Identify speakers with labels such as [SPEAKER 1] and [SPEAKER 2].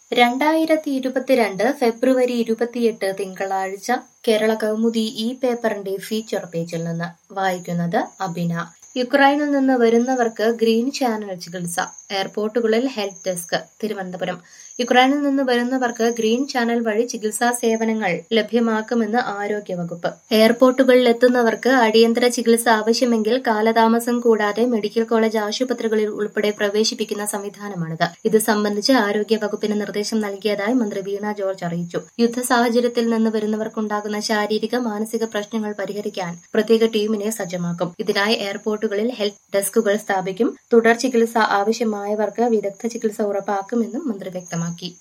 [SPEAKER 1] രണ്ടായിരത്തി ഇരുപത്തിരണ്ട് ഫെബ്രുവരി ഇരുപത്തിയെട്ട് തിങ്കളാഴ്ച കേരള കൗമുദി ഈ പേപ്പറിന്റെ ഫീച്ചർ പേജിൽ നിന്ന് വായിക്കുന്നത് അബിന യുക്രൈനിൽ നിന്ന് വരുന്നവർക്ക് ഗ്രീൻ ചാനൽ ചികിത്സ എയർപോർട്ടുകളിൽ ഹെൽപ്പ് ഡെസ്ക് തിരുവനന്തപുരം യുക്രൈനിൽ നിന്ന് വരുന്നവർക്ക് ഗ്രീൻ ചാനൽ വഴി ചികിത്സാ സേവനങ്ങൾ ലഭ്യമാക്കുമെന്ന് ആരോഗ്യവകുപ്പ് എയർപോർട്ടുകളിൽ എത്തുന്നവർക്ക് അടിയന്തര ചികിത്സ ആവശ്യമെങ്കിൽ കാലതാമസം കൂടാതെ മെഡിക്കൽ കോളേജ് ആശുപത്രികളിൽ ഉൾപ്പെടെ പ്രവേശിപ്പിക്കുന്ന സംവിധാനമാണിത് ഇത് സംബന്ധിച്ച് ആരോഗ്യവകുപ്പിന് നിർദ്ദേശം നൽകിയതായി മന്ത്രി വീണ ജോർജ് അറിയിച്ചു യുദ്ധ സാഹചര്യത്തിൽ നിന്ന് വരുന്നവർക്കുണ്ടാകുന്ന ശാരീരിക മാനസിക പ്രശ്നങ്ങൾ പരിഹരിക്കാൻ പ്രത്യേക ടീമിനെ സജ്ജമാക്കും ഇതിനായി എയർപോർട്ടുകളിൽ ഹെൽപ്പ് ഡെസ്കുകൾ സ്ഥാപിക്കും തുടർ ചികിത്സ ആവശ്യമായവർക്ക് വിദഗ്ധ ചികിത്സ ഉറപ്പാക്കുമെന്നും മന്ത്രി വ്യക്തമാക്കി